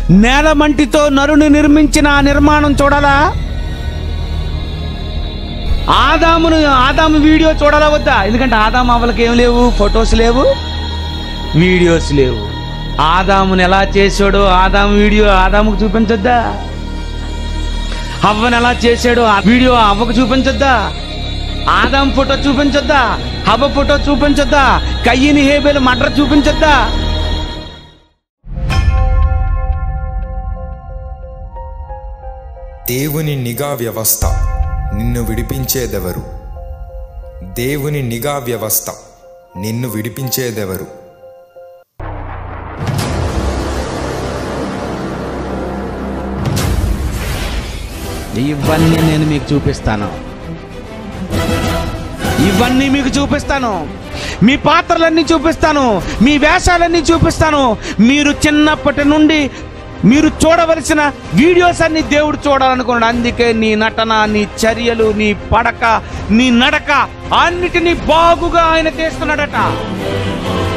నేలమంటితో నరుని నిర్మించిన ఆ నిర్మాణం చూడాలా ఆదామును ఆదాము వీడియో చూడాలా వద్దా ఎందుకంటే ఆదాము అవ్వలకి ఏం లేవు ఫొటోస్ లేవు వీడియోస్ లేవు ఆదాముని ఎలా చేశాడో ఆదాము వీడియో ఆదాముకు చూపించొద్దా అవ్వని ఎలా చేశాడో ఆ వీడియో అవ్వకు చూపించొద్దా ఆదాం ఫోటో చూపించొద్దా హవ్వ ఫోటో చూపించొద్దా కయ్యిని హేబేలు మటర్ చూపించొద్దా దేవుని నిఘా వ్యవస్థ నిన్ను విడిపించేదెవరు దేవుని నిఘా వ్యవస్థ నిన్ను విడిపించేదెవరు ఇవన్నీ నేను మీకు చూపిస్తాను ఇవన్నీ మీకు చూపిస్తాను మీ పాత్రలన్నీ చూపిస్తాను మీ వేషాలన్నీ చూపిస్తాను మీరు చిన్నప్పటి నుండి మీరు చూడవలసిన వీడియోస్ అన్ని దేవుడు చూడాలనుకున్నాడు అందుకే నీ నటన నీ చర్యలు నీ పడక నీ నడక అన్నిటినీ బాగుగా ఆయన చేస్తున్నాడట